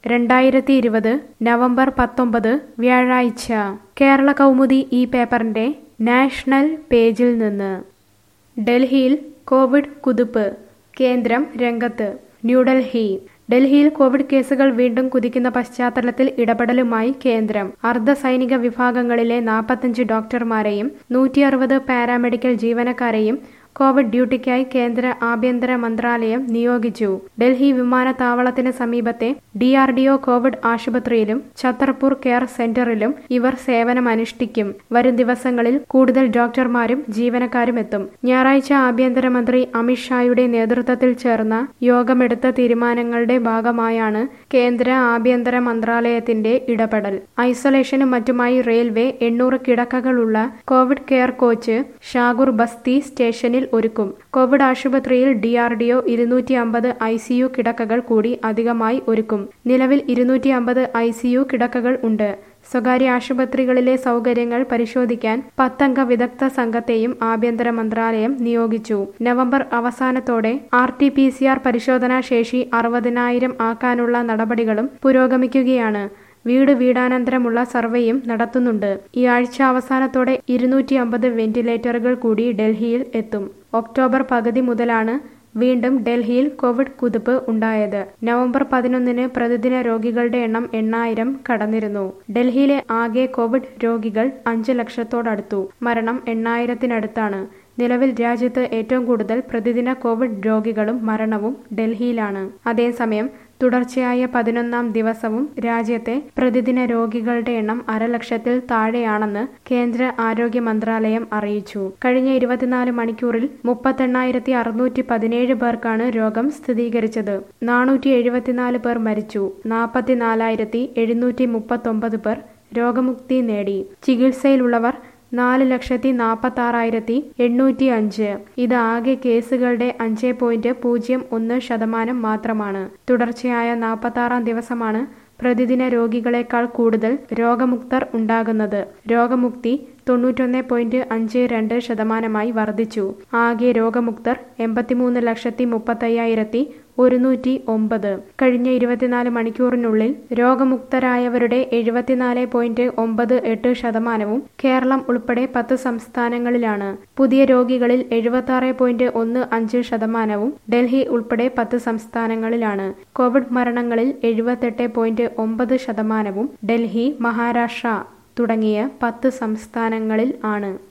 രണ്ടായിരത്തി ഇരുപത് നവംബർ പത്തൊമ്പത് വ്യാഴാഴ്ച കേരള കൗമുദി ഈ പേപ്പറിന്റെ നാഷണൽ പേജിൽ നിന്ന് ഡൽഹിയിൽ കോവിഡ് കുതിപ്പ് കേന്ദ്രം രംഗത്ത് ന്യൂഡൽഹി ഡൽഹിയിൽ കോവിഡ് കേസുകൾ വീണ്ടും കുതിക്കുന്ന പശ്ചാത്തലത്തിൽ ഇടപെടലുമായി കേന്ദ്രം അർദ്ധ സൈനിക വിഭാഗങ്ങളിലെ നാൽപ്പത്തഞ്ച് ഡോക്ടർമാരെയും നൂറ്റി അറുപത് പാരാമെഡിക്കൽ ജീവനക്കാരെയും കോവിഡ് ഡ്യൂട്ടിക്കായി കേന്ദ്ര ആഭ്യന്തര മന്ത്രാലയം നിയോഗിച്ചു ഡൽഹി വിമാനത്താവളത്തിന് സമീപത്തെ ഡിആർഡിഒ കോവിഡ് ആശുപത്രിയിലും ഛത്തർപൂർ കെയർ സെന്ററിലും ഇവർ സേവനമനുഷ്ഠിക്കും വരും ദിവസങ്ങളിൽ കൂടുതൽ ഡോക്ടർമാരും ജീവനക്കാരും എത്തും ഞായറാഴ്ച ആഭ്യന്തരമന്ത്രി അമിത്ഷായുടെ നേതൃത്വത്തിൽ ചേർന്ന യോഗമെടുത്ത തീരുമാനങ്ങളുടെ ഭാഗമായാണ് കേന്ദ്ര ആഭ്യന്തര മന്ത്രാലയത്തിന്റെ ഇടപെടൽ ഐസൊലേഷനും മറ്റുമായി റെയിൽവേ എണ്ണൂറ് കിടക്കകളുള്ള Covid care coach Shakur Basti സ്റ്റേഷനിൽ ഒരുക്കും കോവിഡ് ആശുപത്രിയിൽ ഡിആർഡിഒ ഇരുന്നൂറ്റി അമ്പത് ഐ സിയു കിടക്കകൾ കൂടി അധികമായി ഒരുക്കും നിലവിൽ ഇരുന്നൂറ്റി അമ്പത് ഐ സിയു കിടക്കകൾ ഉണ്ട് സ്വകാര്യ ആശുപത്രികളിലെ സൗകര്യങ്ങൾ പരിശോധിക്കാൻ പത്തംഗ വിദഗ്ധ സംഘത്തെയും ആഭ്യന്തര മന്ത്രാലയം നിയോഗിച്ചു നവംബർ അവസാനത്തോടെ R T P C R പരിശോധനാ ശേഷി അറുപതിനായിരം ആക്കാനുള്ള നടപടികളും പുരോഗമിക്കുകയാണ് വീട് വീടാനന്തരമുള്ള സർവേയും നടത്തുന്നുണ്ട് ഈ ആഴ്ച അവസാനത്തോടെ ഇരുന്നൂറ്റി അമ്പത് വെന്റിലേറ്ററുകൾ കൂടി ഡൽഹിയിൽ എത്തും ഒക്ടോബർ പകുതി മുതലാണ് വീണ്ടും ഡൽഹിയിൽ കോവിഡ് കുതിപ്പ് ഉണ്ടായത് നവംബർ പതിനൊന്നിന് പ്രതിദിന രോഗികളുടെ എണ്ണം എണ്ണായിരം കടന്നിരുന്നു ഡൽഹിയിലെ ആകെ കോവിഡ് രോഗികൾ അഞ്ച് ലക്ഷത്തോടടുത്തു മരണം എണ്ണായിരത്തിനടുത്താണ് നിലവിൽ രാജ്യത്ത് ഏറ്റവും കൂടുതൽ പ്രതിദിന കോവിഡ് രോഗികളും മരണവും ഡൽഹിയിലാണ് അതേസമയം തുടർച്ചയായ പതിനൊന്നാം ദിവസവും രാജ്യത്തെ പ്രതിദിന രോഗികളുടെ എണ്ണം അരലക്ഷത്തിൽ താഴെയാണെന്ന് കേന്ദ്ര ആരോഗ്യ മന്ത്രാലയം അറിയിച്ചു കഴിഞ്ഞ ഇരുപത്തിനാല് മണിക്കൂറിൽ മുപ്പത്തെണ്ണായിരത്തി അറുന്നൂറ്റി പതിനേഴ് പേർക്കാണ് രോഗം സ്ഥിരീകരിച്ചത് നാനൂറ്റി എഴുപത്തിനാല് പേർ മരിച്ചു നാൽപ്പത്തിനാലായിരത്തി എഴുന്നൂറ്റി മുപ്പത്തൊമ്പത് പേർ രോഗമുക്തി നേടി ചികിത്സയിലുള്ളവർ നാല് ലക്ഷത്തി നാൽപ്പത്തി ആറായിരത്തി എണ്ണൂറ്റി അഞ്ച് ഇത് ആകെ കേസുകളുടെ അഞ്ച് പോയിന്റ് പൂജ്യം ഒന്ന് ശതമാനം മാത്രമാണ് തുടർച്ചയായ നാൽപ്പത്തി ദിവസമാണ് പ്രതിദിന രോഗികളെക്കാൾ കൂടുതൽ രോഗമുക്തർ ഉണ്ടാകുന്നത് രോഗമുക്തി തൊണ്ണൂറ്റൊന്ന് പോയിന്റ് അഞ്ച് രണ്ട് ശതമാനമായി വർദ്ധിച്ചു ആകെ രോഗമുക്തർ എൺപത്തിമൂന്ന് ലക്ഷത്തി മുപ്പത്തയ്യായിരത്തി ഒരുന്നൂറ്റി ഒമ്പത് കഴിഞ്ഞ ഇരുപത്തിനാല് മണിക്കൂറിനുള്ളിൽ രോഗമുക്തരായവരുടെ എഴുപത്തിനാല് പോയിന്റ് ഒമ്പത് എട്ട് ശതമാനവും കേരളം ഉൾപ്പെടെ പത്ത് സംസ്ഥാനങ്ങളിലാണ് പുതിയ രോഗികളിൽ എഴുപത്തി ആറ് പോയിന്റ് ഒന്ന് അഞ്ച് ശതമാനവും ഡൽഹി ഉൾപ്പെടെ പത്ത് സംസ്ഥാനങ്ങളിലാണ് കോവിഡ് മരണങ്ങളിൽ എഴുപത്തെട്ട് പോയിന്റ് ഒമ്പത് ശതമാനവും ഡൽഹി മഹാരാഷ്ട്ര തുടങ്ങിയ പത്ത് സംസ്ഥാനങ്ങളിൽ ആണ്